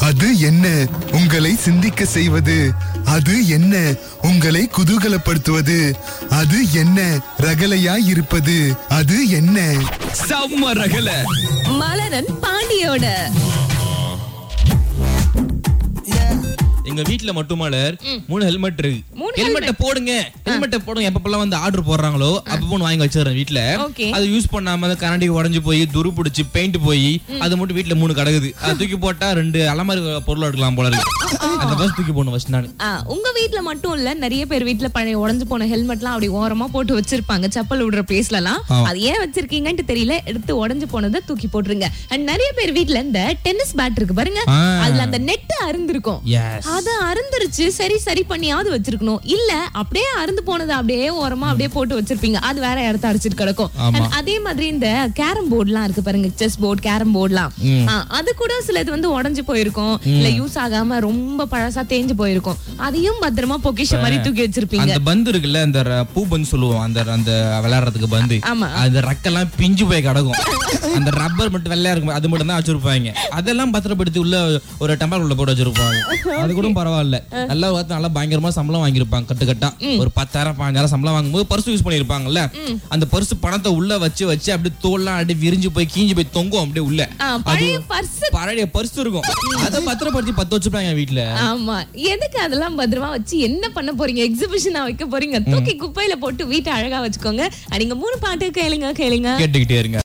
அது என்ன உங்களை சிந்திக்க செய்வது அது என்ன உங்களை குதூகலப்படுத்துவது அது என்ன ரகலையாய் இருப்பது அது என்ன செம்ம ரகல மலரன் பாண்டியோட எங்க வீட்ல மட்டும் மலர் மூணு ஹெல்மெட் இருக்கு மூணு ஹெல்மெட்டை போடுங்க ஹெல்மெட்டை போடுங்க எப்பப்பெல்லாம் வந்து ஆர்டர் போடுறாங்களோ அப்ப ஒண்ணு வாங்கி வச்சிடுறேன் வீட்ல Okay. அது யூஸ் பண்ணாம அந்த கரண்டி உடைஞ்சு போய் துரு பிடிச்சி பெயிண்ட் போய் அது மட்டும் வீட்ல மூணு கிடக்குது அது தூக்கி போட்டா ரெண்டு அலமாரி பொருள் எடுக்கலாம் போல இருக்கு அந்த பஸ் தூக்கி போடணும் ஃபர்ஸ்ட் நான் ஆ, உங்க வீட்ல மட்டும் இல்ல நிறைய பேர் வீட்ல பழைய உடைஞ்சு போன ஹெல்மெட்லாம் அப்படி ஓரமா போட்டு வச்சிருப்பாங்க செப்பல் விடுற பிளேஸ்ல எல்லாம் ஆமா. அது ஏன் வச்சிருக்கீங்கன்னு தெரியல எடுத்து உடைஞ்சு போனதை தூக்கி போட்டுருங்க அண்ட் நிறைய பேர் வீட்ல இந்த டென்னிஸ் பேட் இருக்கு பாருங்க ஆ. அதுல அந்த நெட் அருந்திருக்கும் எஸ் அது அருந்துருச்சு சரி சரி பண்ணியாவது வச்சிருக்கணும் இல்ல அப்படியே அருந்து போனது அப்படியே ஓரமா அப்படியே போட்டு வச்சிருப்பீங்க அது வேற இடத்த அடிச்சிட்டு கிடக்கும் ஆமா. And அதே மாதிரி இந்த கேரம் போர்டுலாம் இருக்கு பாருங்க செஸ் போர்டு கேரம் போர்டுலாம் ம். அது கூட சிலது வந்து உடைஞ்சு போயிருக்கும் இல்ல யூஸ் ஆகாம ரொம்ப பழசா தேஞ்சு போயிருக்கும் அதையும் பத்திரமா பொக்கிஷ மாதிரி தூக்கி வச்சிருப்பீங்க அந்த பந்து இருக்குல்ல அந்த ர- பூ பந்து சொல்லுவோம் அந்த அந்த விளையாடுறதுக்கு பந்து ஆமா. அந்த ரெக்கெல்லாம் பிஞ்சு போய் கிடக்கும் அந்த ரப்பர் மட்டும் வெள்ளையா இருக்கும் அது மட்டும் தான் வச்சிருப்பாங்க அதெல்லாம் பத்திரப்படுத்தி உள்ள ஒரு டெம்பர் உள்ள போட்டு வச்சிருப்பாங்க அது கூட பரவாயில்ல நல்லா பார்த்து நல்லா பயங்கரமா சம்பளம் வாங்கியிருப்பாங்க கட்டு கட்டா ஒரு பத்தாயிரம் பதினஞ்சாயிரம் சம்பளம் வாங்கும்போது பர்ஸ் யூஸ் பண்ணிருப்பாங்கல்ல அந்த பர்ஸ் பணத்தை உள்ள வச்சு வச்சு அப்படியே தோல்லாம் அப்படியே விரிஞ்சு போய் கீஞ்சு போய் தொங்கும் அப்படியே உள்ள ஆ, பழைய பர்ஸ் பழைய பர்ஸ் இருக்கும் அதை பத்திரப்படுத்தி பத்து வச்சுப்பாங்க வீட்டுல ஆமா எதுக்கு அதெல்லாம் பத்திரமா வச்சு என்ன பண்ண போறீங்க எக்ஸிபிஷனா வைக்க போறீங்க தூக்கி குப்பையில போட்டு வீட்டை அழகா வச்சுக்கோங்க நீங்க மூணு பாட்டு கேளுங்க கேளுங்க கேட்டுக்கிட்டே இருங்க